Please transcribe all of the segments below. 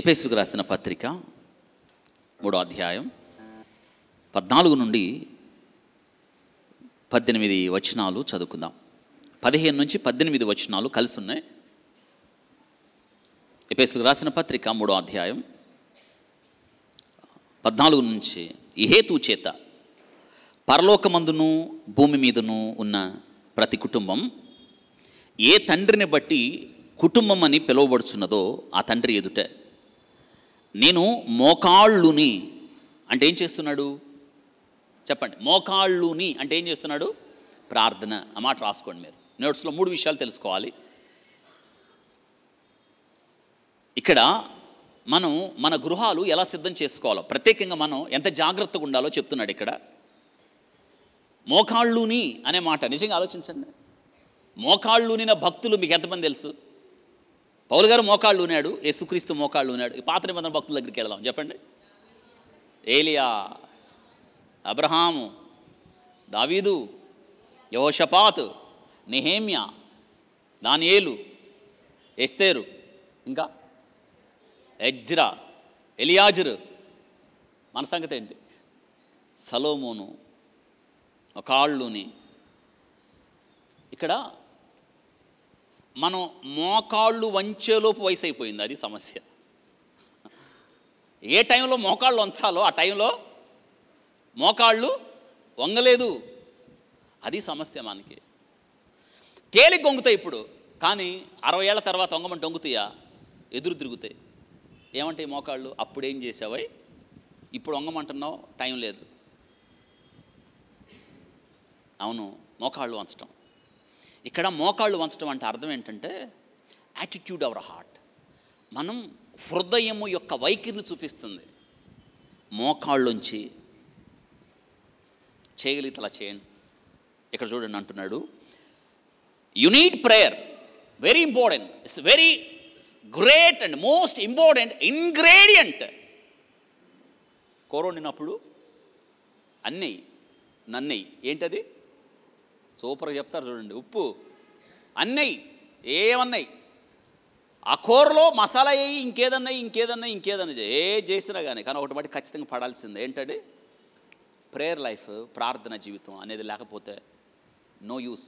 ఎపేసుకు రాసిన పత్రిక మూడో అధ్యాయం పద్నాలుగు నుండి పద్దెనిమిది వచనాలు చదువుకుందాం పదిహేను నుంచి పద్దెనిమిది వచనాలు కలిసి ఉన్నాయి ఎపేసుకు రాసిన పత్రిక మూడో అధ్యాయం పద్నాలుగు నుంచి ఈ హేతు చేత పరలోకమందును భూమి మీదను ఉన్న ప్రతి కుటుంబం ఏ తండ్రిని బట్టి కుటుంబం అని పిలువబడుచున్నదో ఆ తండ్రి ఎదుట నేను మోకాళ్ళుని అంటే ఏం చేస్తున్నాడు చెప్పండి మోకాళ్ళుని అంటే ఏం చేస్తున్నాడు ప్రార్థన ఆ మాట రాసుకోండి మీరు నోట్స్లో మూడు విషయాలు తెలుసుకోవాలి ఇక్కడ మనం మన గృహాలు ఎలా సిద్ధం చేసుకోవాలో ప్రత్యేకంగా మనం ఎంత జాగ్రత్తగా ఉండాలో చెప్తున్నాడు ఇక్కడ మోకాళ్ళుని అనే మాట నిజంగా ఆలోచించండి మోకాళ్ళునిన భక్తులు మీకు ఎంతమంది తెలుసు పౌలు గారు మోకాళ్ళు ఉన్నాడు యేసుక్రీస్తు మోకాళ్ళు ఉన్నాడు ఈ పాత నిబంధన భక్తుల దగ్గరికి వెళదాం చెప్పండి ఏలియా అబ్రహాము దావీదు యహోషపాత్ నెహేమ్యా దానియేలు ఎస్తేరు ఇంకా ఎజ్రా ఎలియాజరు మన సంగతి ఏంటి సలోమోను కాళ్ళుని ఇక్కడ మనం మోకాళ్ళు వంచేలోపు వయసు అయిపోయింది అది సమస్య ఏ టైంలో మోకాళ్ళు వంచాలో ఆ టైంలో మోకాళ్ళు వంగలేదు అది సమస్య మనకి తేలిక వంగుతాయి ఇప్పుడు కానీ అరవై ఏళ్ళ తర్వాత వంగమంటే వంగుతాయా ఎదురు తిరుగుతాయి ఏమంటాయి మోకాళ్ళు అప్పుడేం చేసావై ఇప్పుడు వంగమంటున్నావు టైం లేదు అవును మోకాళ్ళు వంచటం ఇక్కడ మోకాళ్ళు వంచడం అంటే అర్థం ఏంటంటే యాటిట్యూడ్ అవర్ హార్ట్ మనం హృదయము యొక్క వైఖరిని చూపిస్తుంది మోకాళ్ళుంచి చేయగలిగితే అలా చేయండి ఇక్కడ చూడండి అంటున్నాడు you need prayer very important it's very great and most important ingredient కూర వండినప్పుడు అన్నయ్యి నన్నయ్యి ఏంటది సూపర్గా చెప్తారు చూడండి ఉప్పు అన్నయ్యి ఏమన్నాయి ఆ కూరలో మసాలా వేయి ఇంకేదన్నా ఇంకేదన్నా ఇంకేదన్నా చేయి. ఏ చేసినా కానీ కానీ ఒకటి బట్టి ఖచ్చితంగా పడాల్సిందే ఏంటంటే ప్రేయర్ లైఫ్ ప్రార్థన జీవితం అనేది లేకపోతే నో యూస్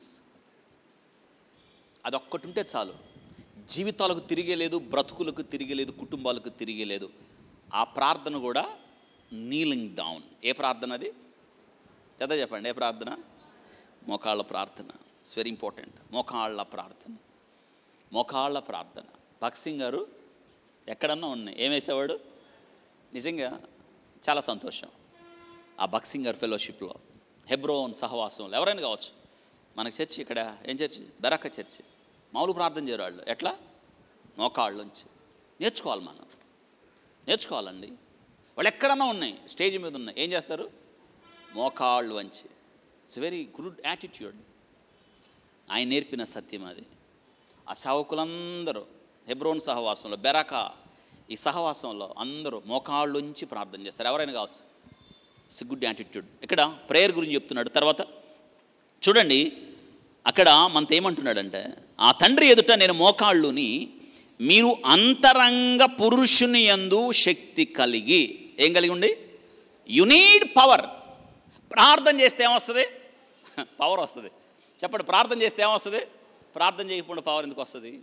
అదొక్కటి ఉంటే చాలు జీవితాలకు తిరిగేలేదు బ్రతుకులకు తిరిగేలేదు కుటుంబాలకు తిరిగేలేదు ఆ ప్రార్థన కూడా నీలింగ్ డౌన్ ఏ ప్రార్థన అది చదువు చెప్పండి ఏ ప్రార్థన మోకాళ్ళ ప్రార్థన ఇట్స్ వెరీ ఇంపార్టెంట్ మోకాళ్ళ ప్రార్థన మోకాళ్ళ ప్రార్థన భగత్ సింగ్ గారు ఎక్కడన్నా ఉన్నాయి ఏం వేసేవాడు నిజంగా చాలా సంతోషం ఆ భగత్ సింగ్ గారు ఫెలోషిప్లో హెబ్రోన్ సహవాసంలో ఎవరైనా కావచ్చు మనకి చర్చి ఇక్కడ ఏం చర్చి బెరక్క చర్చి మామూలు ప్రార్థన చేయరు వాళ్ళు ఎట్లా మోకాళ్ళ నుంచి నేర్చుకోవాలి మనం నేర్చుకోవాలండి వాళ్ళు ఎక్కడన్నా ఉన్నాయి స్టేజ్ మీద ఉన్నాయి ఏం చేస్తారు మోకాళ్ళు వంచి ఇట్స్ వెరీ గుడ్ యాటిట్యూడ్ ఆయన నేర్పిన సత్యం అది ఆ సేవకులందరూ హెబ్రోన్ సహవాసంలో బెరక ఈ సహవాసంలో అందరూ మోకాళ్ళు ఉంచి ప్రార్థన చేస్తారు ఎవరైనా కావచ్చు ఇట్స్ గుడ్ యాటిట్యూడ్ ఇక్కడ ప్రేయర్ గురించి చెప్తున్నాడు తర్వాత చూడండి అక్కడ మనతో ఏమంటున్నాడంటే ఆ తండ్రి ఎదుట నేను మోకాళ్ళుని మీరు అంతరంగ పురుషుని యందు శక్తి కలిగి ఏం కలిగి ఉండి యు నీడ్ పవర్ ప్రార్థన చేస్తే ఏమొస్తుంది పవర్ వస్తుంది చెప్పండి ప్రార్థన చేస్తే ఏమొస్తుంది ప్రార్థన చేయకుండా పవర్ ఎందుకు వస్తుంది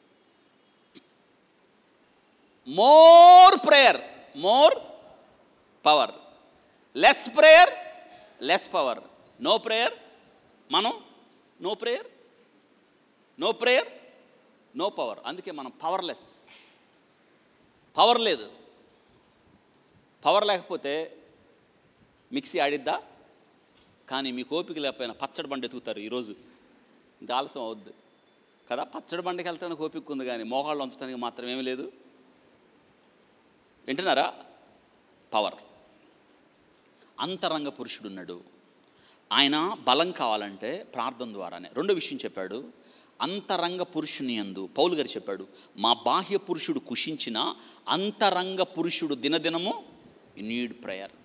more prayer more power less prayer less power no prayer మనం no prayer no prayer no power అందుకే మనం పవర్లెస్ పవర్ లేదు పవర్ లేకపోతే మిక్సీ ఆడిద్దా కానీ మీకు ఓపిక లేకపోయినా పచ్చడి బండి ఎతుకుతారు ఈరోజు ఇంకా ఆలస్యం అవద్దు కదా పచ్చడి బండికి వెళ్తానికి ఓపిక ఉంది కానీ మోకాళ్ళు ఉంచడానికి మాత్రం ఏమీ లేదు వింటున్నారా పవర్ అంతరంగ పురుషుడున్నాడు ఆయన బలం కావాలంటే ప్రార్థన ద్వారానే రెండో విషయం చెప్పాడు అంతరంగ పురుషుని అందు పౌలు గారు చెప్పాడు మా బాహ్య పురుషుడు కుషించిన అంతరంగ పురుషుడు దినదినము you need prayer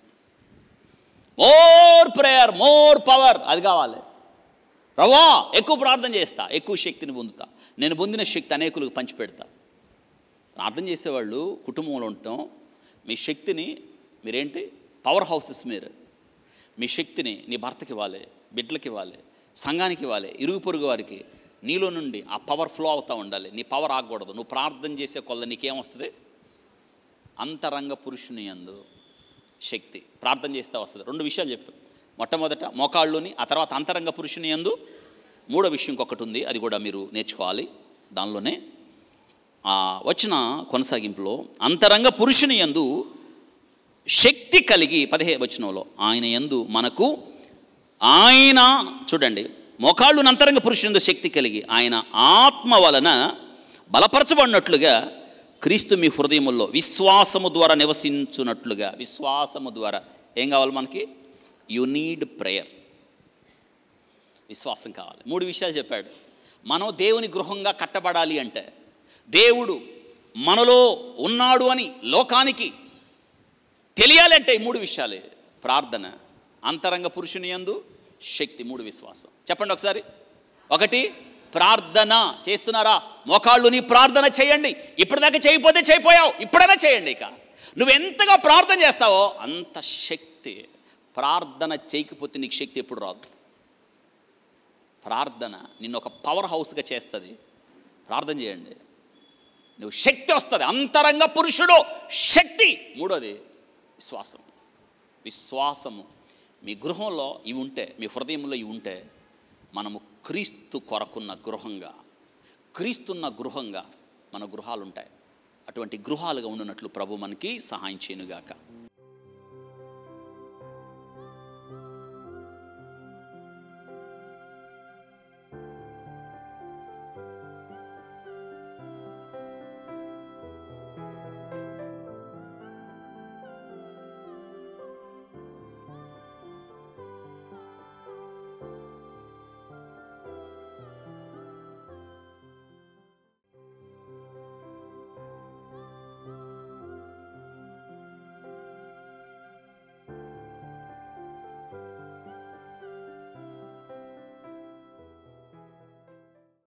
more prayer more power అది కావాలి రవా ఎక్కువ ప్రార్థన చేస్తా ఎక్కువ శక్తిని పొందుతా నేను పొందిన శక్తి అనేకులకు పంచిపెడతా ప్రార్థన చేసేవాళ్ళు కుటుంబంలో ఉండటం మీ శక్తిని మీరేంటి పవర్ హౌసెస్ మీరు మీ శక్తిని నీ భర్తకి ఇవ్వాలి బిడ్డలకి ఇవ్వాలి సంఘానికి ఇవ్వాలి ఇరుగు పొరుగు వారికి నీలో నుండి ఆ పవర్ ఫ్లో అవుతూ ఉండాలి నీ పవర్ ఆగకూడదు నువ్వు ప్రార్థన చేసే కొల్ల నీకేమొస్తుంది అంతరంగ పురుషుని యందు శక్తి ప్రార్థన చేస్తే వస్తుంది రెండు విషయాలు చెప్పాం మొట్టమొదట మోకాళ్ళుని ఆ తర్వాత అంతరంగ పురుషుని యందు మూడో విషయం ఇంకొకటి ఉంది అది కూడా మీరు నేర్చుకోవాలి దానిలోనే ఆ వచ్చిన కొనసాగింపులో అంతరంగ పురుషుని యందు శక్తి కలిగి పదిహే వచనంలో ఆయన యందు మనకు ఆయన చూడండి మోకాళ్ళు అంతరంగ పురుషుని శక్తి కలిగి ఆయన ఆత్మ వలన బలపరచబడినట్లుగా క్రీస్తు మీ హృదయముల్లో విశ్వాసము ద్వారా నివసించున్నట్లుగా విశ్వాసము ద్వారా ఏం కావాలి మనకి యు నీడ్ ప్రేయర్ విశ్వాసం కావాలి మూడు విషయాలు చెప్పాడు మనం దేవుని గృహంగా కట్టబడాలి అంటే దేవుడు మనలో ఉన్నాడు అని లోకానికి తెలియాలంటే ఈ మూడు విషయాలే ప్రార్థన అంతరంగ పురుషుని యందు శక్తి మూడు విశ్వాసం చెప్పండి ఒకసారి ఒకటి ప్రార్థన చేస్తున్నారా మోకాళ్ళు నీ ప్రార్థన చేయండి ఇప్పటిదాకా చేయకపోతే చేయిపోయావు ఇప్పుడైనా చేయండి ఇక నువ్వు ఎంతగా ప్రార్థన చేస్తావో అంత శక్తి ప్రార్థన చేయకపోతే నీకు శక్తి ఎప్పుడు రాదు ప్రార్థన నిన్ను ఒక పవర్ హౌస్గా చేస్తుంది ప్రార్థన చేయండి నువ్వు శక్తి వస్తుంది అంతరంగ పురుషుడు శక్తి మూడోది విశ్వాసం విశ్వాసము మీ గృహంలో ఇవి ఉంటే మీ హృదయంలో ఇవి ఉంటే మనము క్రీస్తు కొరకున్న గృహంగా క్రీస్తున్న గృహంగా మన గృహాలు ఉంటాయి అటువంటి గృహాలుగా ఉండునట్లు ప్రభు మనకి సహాయం చేయనుగాక